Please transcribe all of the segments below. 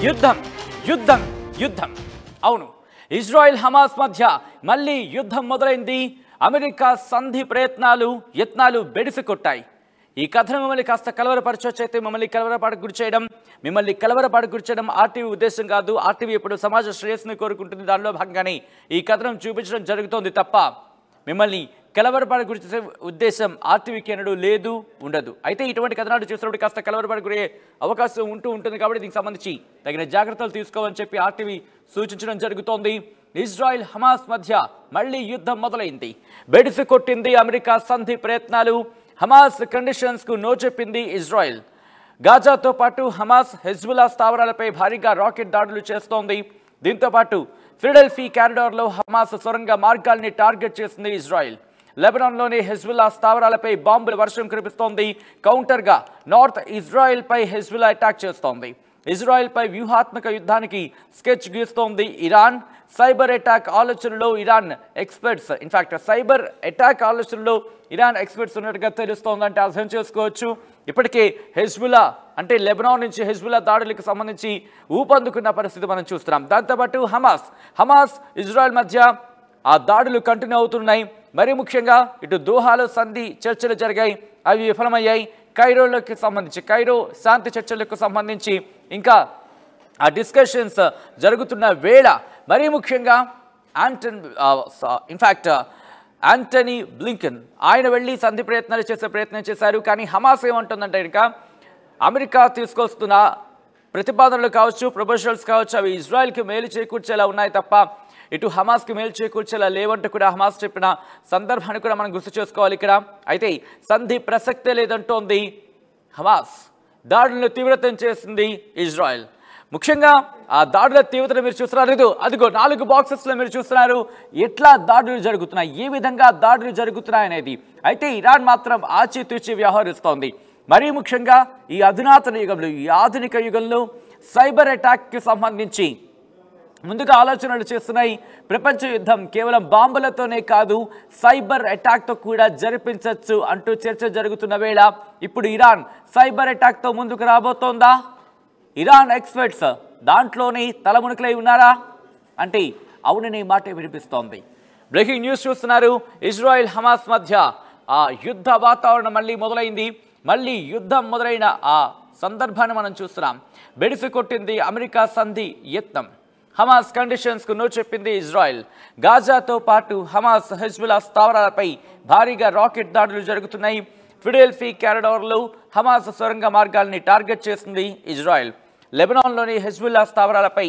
యుద్ధం యుద్ధం యుద్ధం అవును ఇజ్రాయెల్ హమాస్ మధ్య మళ్ళీ యుద్ధం మొదలైంది అమెరికా సంధి ప్రయత్నాలు యత్నాలు బెడిసి కొట్టాయి ఈ కథను మిమ్మల్ని కాస్త కలవరపరచొచ్చైతే మిమ్మల్ని కలవరపాటు గురి చేయడం మిమ్మల్ని కలవరపాటు గురి చేయడం ఆర్టీవీ ఉద్దేశం కాదు ఆర్టీవీ ఇప్పుడు సమాజ శ్రేయస్సుని కోరుకుంటుంది దానిలో భాగంగానే ఈ కథనం చూపించడం జరుగుతోంది తప్ప మిమ్మల్ని కలవరపాటు గురి చేసే ఉద్దేశం ఆర్టీవీకి ఎన్నడూ లేదు ఉండదు అయితే ఇటువంటి కథనాలు చూసినప్పుడు కాస్త కలవరపాటు గురే అవకాశం ఉంటూ ఉంటుంది కాబట్టి దీనికి సంబంధించి తగిన జాగ్రత్తలు తీసుకోవాలని చెప్పి ఆర్టీవీ సూచించడం జరుగుతోంది ఇజ్రాయెల్ హమాస్ మధ్య మళ్ళీ యుద్ధం మొదలైంది బెడిసి కొట్టింది అమెరికా సంధి ప్రయత్నాలు హమాస్ కండిషన్స్ కు నో చెప్పింది ఇజ్రాయెల్ గాజాతో పాటు హమాస్ హెజ్బుల్లా స్థావరాలపై భారీగా రాకెట్ దాడులు చేస్తోంది దీంతో పాటు ఫిడెల్ఫీ క్యారిడార్లో హమాస్ సొరంగ మార్గాల్ని టార్గెట్ చేసింది ఇజ్రాయెల్ లెబనాన్లోని హెజ్బుల్లా స్థావరాలపై బాంబుల వర్షం కురిపిస్తోంది కౌంటర్గా నార్త్ ఇజ్రాయెల్పై హెజ్బుల్లా అటాక్ చేస్తోంది ఇజ్రాయెల్పై వ్యూహాత్మక యుద్ధానికి స్కెచ్ గీస్తోంది ఇరాన్ సైబర్ అటాక్ ఆలోచనలో Iran experts in fact cyber attack ఆలోచనలో ఇరాన్ ఎక్స్పర్ట్స్ ఉన్నట్టుగా తెలుస్తోందంటే అర్థం చేసుకోవచ్చు ఇప్పటికే హెజ్బుల్లా అంటే లెబనాన్ నుంచి హెజ్బుల్లా దాడులకు సంబంధించి ఊపందుకున్న పరిస్థితి మనం చూస్తున్నాం దాంతోపాటు హమాస్ హమాస్ ఇజ్రాయెల్ మధ్య ఆ దాడులు కంటిన్యూ అవుతున్నాయి మరి ముఖ్యంగా ఇటు దోహాలో సంధి చర్చలు జరిగాయి అవి విఫలమయ్యాయి కైరోలోకి సంబంధించి కైరో శాంతి చర్చలకు సంబంధించి ఇంకా ఆ డిస్కషన్స్ జరుగుతున్న వేళ మరీ ముఖ్యంగా ఆంటన్ ఇన్ఫ్యాక్ట్ యాంటనీ బ్లింకన్ ఆయన వెళ్ళి సంధి ప్రయత్నాలు చేసే ప్రయత్నం చేశారు కానీ హమాస్ ఏమంటుందంటే కనుక అమెరికా తీసుకొస్తున్న ప్రతిపాదనలు కావచ్చు ప్రపోజల్స్ కావచ్చు అవి ఇజ్రాయెల్కి మేలు చేకూర్చేలా ఉన్నాయి తప్ప ఇటు హమాస్కి మేలు చేకూర్చేలా లేవంటూ కూడా హమాస్ చెప్పిన సందర్భాన్ని కూడా మనం గుర్తు చేసుకోవాలి ఇక్కడ అయితే సంధి ప్రసక్తే లేదంటోంది హమాస్ దాడులను తీవ్రతం చేసింది ఇజ్రాయెల్ ముఖ్యంగా ఆ దాడుల తీవ్రత మీరు చూస్తున్నారు ఇదిగో అదిగో నాలుగు బాక్సెస్లో మీరు చూస్తున్నారు ఎట్లా దాడులు జరుగుతున్నాయి ఏ విధంగా దాడులు జరుగుతున్నాయి అనేది అయితే ఇరాన్ మాత్రం ఆచితూచి వ్యవహరిస్తోంది మరీ ముఖ్యంగా ఈ అధునాతన యుగంలో ఈ ఆధునిక యుగంలో సైబర్ అటాక్కి సంబంధించి ముందుగా ఆలోచనలు చేస్తున్నాయి ప్రపంచ యుద్ధం కేవలం బాంబులతోనే కాదు సైబర్ అటాక్తో కూడా జరిపించవచ్చు అంటూ చర్చ జరుగుతున్న వేళ ఇప్పుడు ఇరాన్ సైబర్ అటాక్తో ముందుకు రాబోతోందా ఇరాన్ ఎక్స్పర్ట్స్ దాంట్లోనే తలమునకలై ఉన్నారా అంటే అవుననే మాట వినిపిస్తోంది బ్రేకింగ్ న్యూస్ చూస్తున్నారు ఇజ్రాయెల్ హమాస్ మధ్య ఆ యుద్ధ వాతావరణం మళ్ళీ మొదలైంది మళ్ళీ యుద్ధం మొదలైన ఆ సందర్భాన్ని మనం చూస్తున్నాం బెడిసి కొట్టింది అమెరికా సంధి యత్నం హమాస్ కండిషన్స్ కు నో చెప్పింది ఇజ్రాయెల్ గాజాతో పాటు హమాస్ హెజ్బుల్లా స్థావరాలపై భారీగా రాకెట్ దాడులు జరుగుతున్నాయి ఫిడెల్ఫీ క్యారిడార్లో హమాస్ సొరంగ మార్గాల్ని టార్గెట్ చేసింది ఇజ్రాయెల్ లెబనాన్లోని హెజ్బుల్లా స్థావరాలపై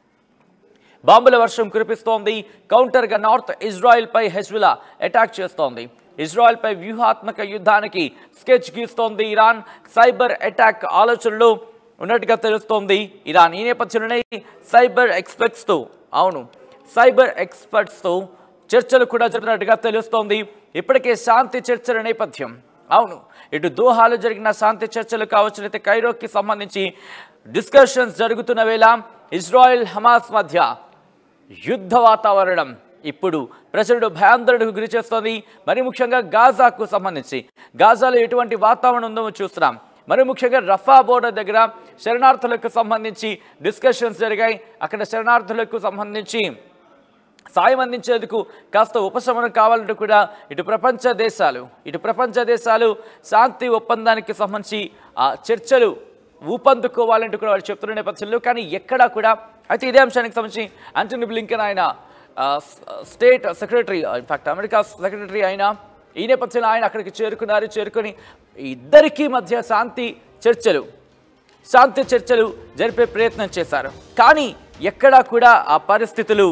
బాంబుల వర్షం కురిపిస్తోంది కౌంటర్గా నార్త్ ఇజ్రాయెల్పై హెజ్బుల్లా అటాక్ చేస్తోంది ఇజ్రాయెల్పై వ్యూహాత్మక యుద్ధానికి స్కెచ్ గీస్తోంది ఇరాన్ సైబర్ అటాక్ ఆలోచనలు ఉన్నట్టుగా తెలుస్తోంది ఇరాన్ ఈ నేపథ్యంలోనే సైబర్ ఎక్స్పర్ట్స్తో అవును సైబర్ ఎక్స్పర్ట్స్తో చర్చలు కూడా జరిగినట్టుగా తెలుస్తోంది ఇప్పటికే శాంతి చర్చల నేపథ్యం అవును ఇటు దోహాలో జరిగిన శాంతి చర్చలు కావచ్చు అయితే కైరోకి సంబంధించి డిస్కషన్స్ జరుగుతున్న వేళ ఇజ్రాయెల్ హమాస్ మధ్య యుద్ధ వాతావరణం ఇప్పుడు ప్రజలు భయాందోళనకు గురి చేస్తోంది మరి ముఖ్యంగా గాజాకు సంబంధించి గాజాలో ఎటువంటి వాతావరణం ఉందో చూస్తున్నాం మరి ముఖ్యంగా రఫా బోర్డర్ దగ్గర శరణార్థులకు సంబంధించి డిస్కషన్స్ జరిగాయి అక్కడ శరణార్థులకు సంబంధించి సాయం అందించేందుకు కాస్త ఉపశమనం కావాలంటూ కూడా ఇటు ప్రపంచ దేశాలు ఇటు ప్రపంచ దేశాలు శాంతి ఒప్పందానికి సంబంధించి ఆ చర్చలు ఊపందుకోవాలంటూ కూడా వాళ్ళు చెప్తున్న నేపథ్యంలో కానీ ఎక్కడా కూడా అయితే ఇదే అంశానికి సంబంధించి అంటనీ బ్లింకన్ ఆయన ఆ, స్- state secretary in fact America secretary ఆయన ఈ నేపథ్యంలో ఆయన అక్కడికి చేరుకున్నారు చేరుకొని ఇద్దరికీ మధ్య శాంతి చర్చలు శాంతి చర్చలు జరిపే ప్రయత్నం చేశారు కానీ ఎక్కడా కూడా ఆ పరిస్థితులు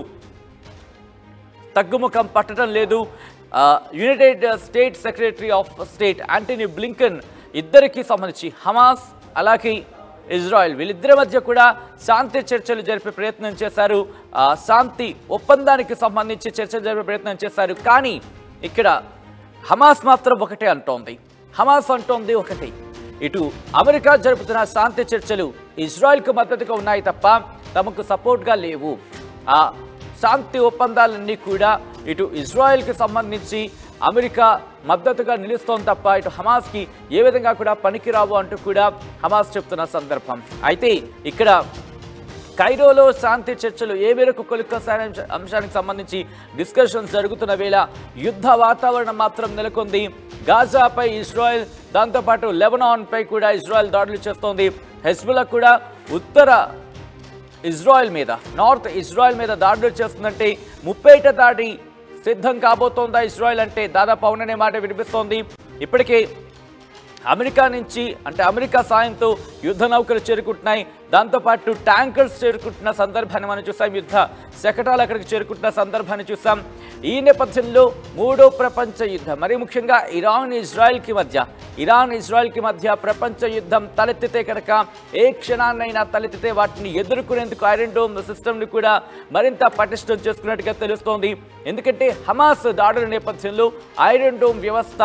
తగ్గుముఖం పట్టడం లేదు ఆ, United State secretary of state Antony Blinken ఇద్దరికి సంబంధించి హమాస్ అలాగే ఇజ్రాయెల్ వీళ్ళిద్దరి మధ్య కూడా శాంతి చర్చలు జరిపే ప్రయత్నం చేశారు ఆ, శాంతి ఒప్పందానికి సంబంధించి చర్చలు జరిపే ప్రయత్నం చేశారు కానీ ఇక్కడ హమాస్ మాత్రం ఒకటే అంటోంది హమాస్ అంటోంది ఒకటి ఇటు అమెరికా జరుపుతున్న శాంతి చర్చలు ఇజ్రాయెల్కు మద్దతుగా ఉన్నాయి తప్ప తమకు సపోర్ట్గా లేవు ఆ శాంతి ఒప్పందాలన్నీ కూడా ఇటు ఇజ్రాయెల్కి సంబంధించి అమెరికా మద్దతుగా నిలుస్తోంది తప్ప ఇటు హమాస్కి ఏ విధంగా కూడా పనికిరావు అంటూ కూడా హమాస్ చెప్తున్న సందర్భం అయితే ఇక్కడ కైరోలో శాంతి చర్చలు ఏ మేరకు కొలుకొస్తాయనే అంశ- అంశానికి సంబంధించి డిస్కషన్స్ జరుగుతున్న వేళ యుద్ధ వాతావరణం మాత్రం నెలకొంది గాజాపై ఇజ్రాయెల్ దాంతోపాటు లెబనాన్పై కూడా ఇజ్రాయెల్ దాడులు చేస్తోంది హెజ్బుల్లా కూడా ఉత్తర ఇజ్రాయెల్ మీద నార్త్ ఇజ్రాయెల్ మీద దాడులు చేస్తుందంటే ముప్పేట దాడి సిద్ధం కాబోతోందా ఇజ్రాయెల్ అంటే దాదాపు అవుననే మాట వినిపిస్తోంది ఇప్పటికే అమెరికా నుంచి అంటే అమెరికా సాయంతో యుద్ధ నౌకలు చేరుకుంటున్నాయి దాంతోపాటు ట్యాంకర్స్ చేరుకుంటున్న సందర్భాన్ని మనం చూసాం యుద్ధ శకటాలు అక్కడికి చేరుకుంటున్న సందర్భాన్ని చూసాం ఈ నేపథ్యంలో మూడో ప్రపంచ యుద్ధం మరి ముఖ్యంగా ఇరాన్ ఇజ్రాయెల్కి మధ్య ఇరాన్ ఇజ్రాయెల్కి మధ్య ప్రపంచ యుద్ధం తలెత్తితే కనుక ఏ క్షణాన్నైనా తలెత్తితే వాటిని ఎదుర్కొనేందుకు ఐరన్ డోమ్ సిస్టమ్ని కూడా మరింత పటిష్టం చేసుకున్నట్టుగా తెలుస్తోంది ఎందుకంటే హమాస్ దాడుల నేపథ్యంలో ఐరన్ డోమ్ వ్యవస్థ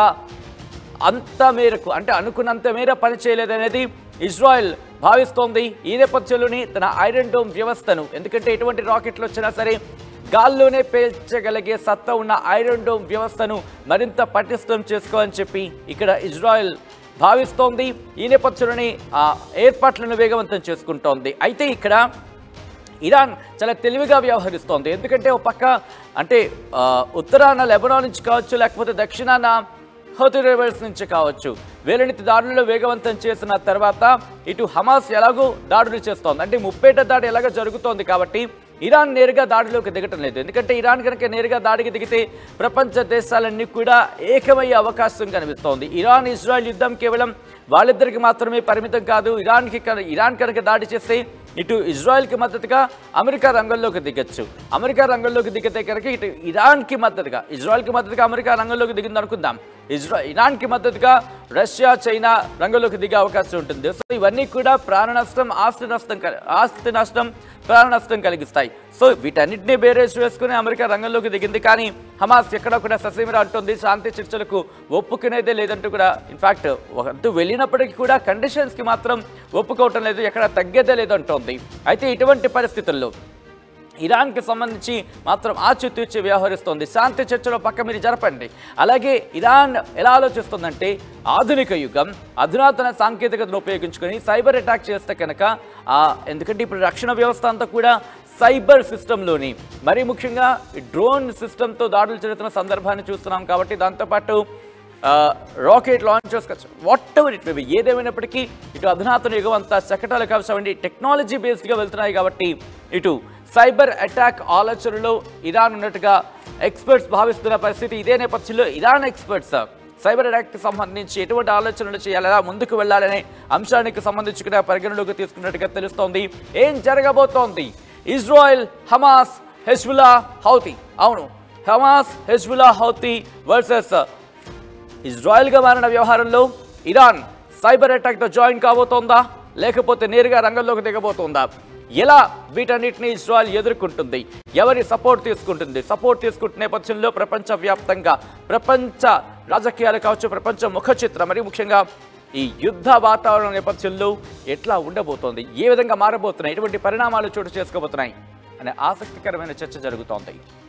అంత మేరకు అంటే అనుకున్నంత మేర పని చేయలేదనేది ఇజ్రాయెల్ భావిస్తోంది ఈ నేపథ్యంలోనే తన ఐరన్ డోమ్ వ్యవస్థను ఎందుకంటే ఎటువంటి రాకెట్లు వచ్చినా సరే గాల్లోనే పేల్చగలిగే సత్తా ఉన్న ఐరన్ డోమ్ వ్యవస్థను మరింత పటిష్టం చేసుకోవాలని చెప్పి ఇక్కడ ఇజ్రాయెల్ భావిస్తోంది ఈ నేపథ్యంలోనే ఆ ఏర్పాట్లను వేగవంతం చేసుకుంటోంది అయితే ఇక్కడ ఇరాన్ చాలా తెలివిగా వ్యవహరిస్తోంది ఎందుకంటే ఒక పక్క అంటే ఆ, ఉత్తరాన లెబనాన్ నుంచి కావచ్చు లేకపోతే దక్షిణాన హోతి రివర్స్ నుంచి కావచ్చు వేలనితి దాడులను వేగవంతం చేసిన తర్వాత ఇటు హమాస్ ఎలాగో దాడులు చేస్తోంది అంటే ముప్పేట దాడి ఎలాగో జరుగుతోంది కాబట్టి ఇరాన్ నేరుగా దాడిలోకి దిగటం లేదు ఎందుకంటే ఇరాన్ కనుక నేరుగా దాడికి దిగితే ప్రపంచ దేశాలన్నీ కూడా ఏకమయ్యే అవకాశం కనిపిస్తోంది ఇరాన్ ఇజ్రాయెల్ యుద్ధం కేవలం వాళ్ళిద్దరికి మాత్రమే పరిమితం కాదు ఇరాన్కి కన- ఇరాన్ కనుక దాడి చేస్తే ఇటు ఇజ్రాయెల్కి మద్దతుగా అమెరికా రంగంలోకి దిగచ్చు అమెరికా రంగంలోకి దిగితే కనుక ఇటు ఇరాన్కి మద్దతుగా ఇజ్రాయెల్కి మద్దతుగా అమెరికా రంగంలోకి దిగింది అనుకుందాం ఇజ్రా ఇరాన్కి మద్దతుగా రష్యా చైనా రంగంలోకి దిగే అవకాశం ఉంటుంది సో ఇవన్నీ కూడా ప్రాణ నష్టం ఆస్తి నష్టం కల- ఆస్తి నష్టం ప్రాణ నష్టం కలిగిస్తాయి సో వీటన్నిటిని బేరేజ్ వేసుకుని అమెరికా రంగంలోకి దిగింది కానీ హమాస్ ఎక్కడ కూడా ససీమరా అంటుంది శాంతి చర్చలకు ఒప్పుకునేదే లేదంటూ కూడా ఇన్ఫాక్ట్ అంటూ వెళ్ళినప్పటికీ కూడా కండిషన్స్కి మాత్రం ఒప్పుకోవటం లేదు ఎక్కడ తగ్గేదే లేదంటోంది అయితే ఇటువంటి పరిస్థితుల్లో ఇరాన్కి సంబంధించి మాత్రం ఆచితూచి వ్యవహరిస్తోంది శాంతి చర్చలో పక్క మీరు జరపండి అలాగే ఇరాన్ ఎలా ఆలోచిస్తుందంటే ఆధునిక యుగం అధునాతన సాంకేతికతను ఉపయోగించుకొని సైబర్ అటాక్ చేస్తే కనుక ఆ, ఎందుకంటే ఇప్పుడు రక్షణ వ్యవస్థ అంతా కూడా సైబర్ సిస్టంలోని మరీ ముఖ్యంగా ఈ డ్రోన్ సిస్టంతో దాడులు జరుగుతున్న సందర్భాన్ని చూస్తున్నాం కాబట్టి దాంతోపాటు rocket launchers whatever it maybe ఏదేమైనప్పటికీ ఇటు అధునాతన యుగం అంతా శకటాలు కావచ్చండి టెక్నాలజీ బేస్డ్గా వెళ్తున్నాయి కాబట్టి ఇటు సైబర్ అటాక్ ఆలోచనలో ఇరాన్ ఉన్నట్టుగా ఎక్స్పర్ట్స్ భావిస్తున్న పరిస్థితి ఇదే నేపథ్యంలో ఇరాన్ ఎక్స్పర్ట్స్ సైబర్ అటాక్కి సంబంధించి ఎటువంటి ఆలోచనలు చేయాలి ఎలా ముందుకు వెళ్ళాలనే అంశానికి సంబంధించి కూడా పరిగణలోకి తీసుకున్నట్టుగా తెలుస్తోంది ఏం జరగబోతోంది ఇజ్రాయెల్ హమాస్ హెజ్బుల్లా హౌతీ అవును హమాస్ హెజ్బుల్లా హౌతీ వర్సెస్ ఇజ్రాయెల్గా మారిన వ్యవహారంలో ఇరాన్ సైబర్ అటాక్తో జాయిన్ కాబోతోందా లేకపోతే నేరుగా రంగంలోకి దిగబోతోందా ఎలా వీటన్నిటిని ఇజ్రాయెల్ ఎదుర్కొంటుంది ఎవరి సపోర్ట్ తీసుకుంటుంది సపోర్ట్ తీసుకుంటున్న నేపథ్యంలో ప్రపంచవ్యాప్తంగా ప్రపంచ రాజకీయాలు కావచ్చు ప్రపంచ ముఖ చిత్రం మరి ముఖ్యంగా ఈ యుద్ధ వాతావరణం నేపథ్యంలో ఎట్లా ఉండబోతోంది ఏ విధంగా మారబోతున్నాయి ఎటువంటి పరిణామాలు చోటు చేసుకోబోతున్నాయి అనే ఆసక్తికరమైన చర్చ జరుగుతోంది